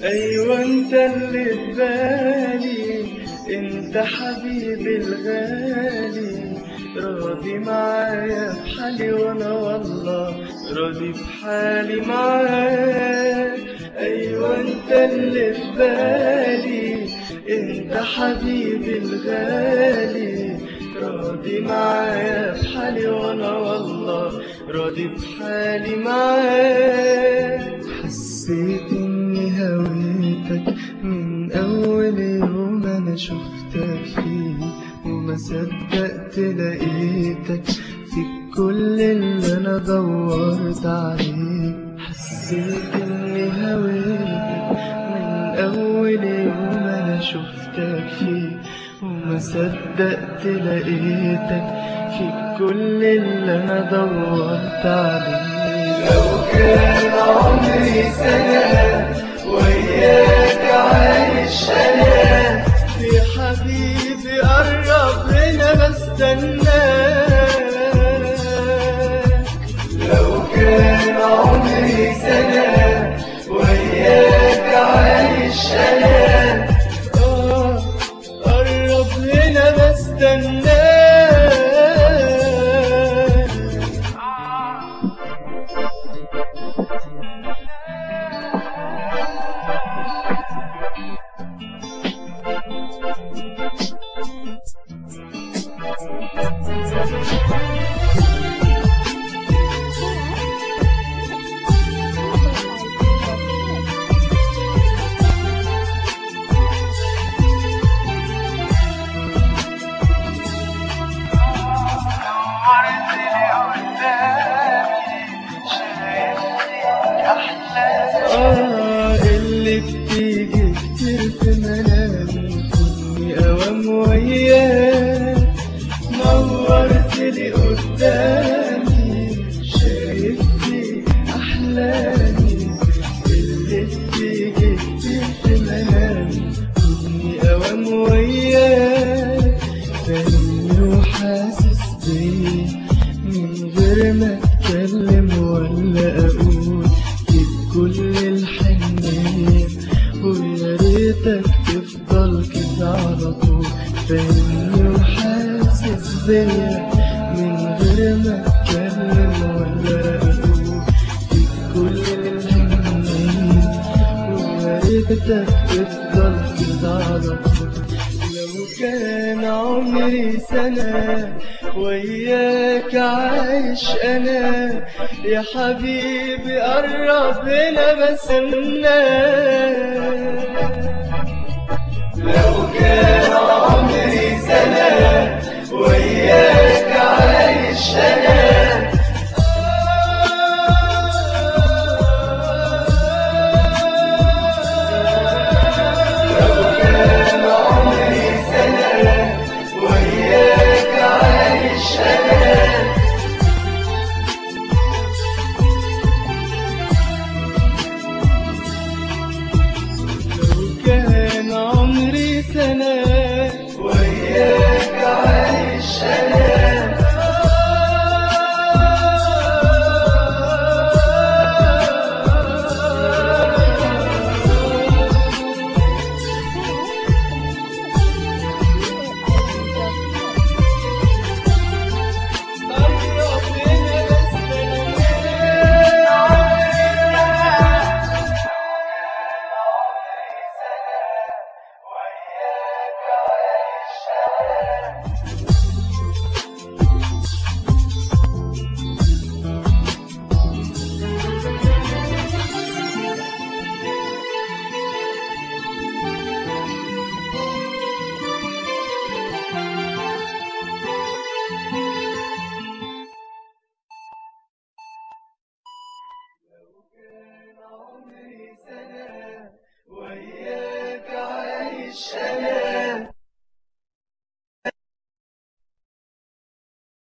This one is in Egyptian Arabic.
ايوه انت اللي في بالي انت حبيبي الغالي راضي معايا بحالي وانا والله راضي بحالي معاك ايوه انت اللي في بالي انت حبيبي الغالي راضي معايا بحالي وانا والله راضي بحالي معاك حسيت اني هويتك من اول يوم انا شفتك فيه وما صدقت لقيتك في كل اللي انا دورت عليه حسيت اني هويتك من اول يوم انا شفتك فيه وما صدقت لقيتك في كل اللي انا دورت عليه لو كان عمري سنة وياك عايش انا يا حبيبي قرب هنا بستناك لو كان عمري سنة وياك عايش انا آه، قرب هنا بستناك آه اللي بتيجي كتير في منامي كني أوام وياك نورت لي قدامي شايفني أحلامي اللي بتيجي كتير في منامي كني أوام وياك فاهمني وحاسس بيا من غير ما أتكلم ولا أقول فيك كل الحنية ويا ريتك تفضل كده على طول فاهمني وحاسس بيا من غير ما أتكلم ولا أقول فيك كل الحنية ويا ريتك تفضل كده على طول لو كان عمري سنة وياك عايش أنا يا حبيبي قرب هنا بستناك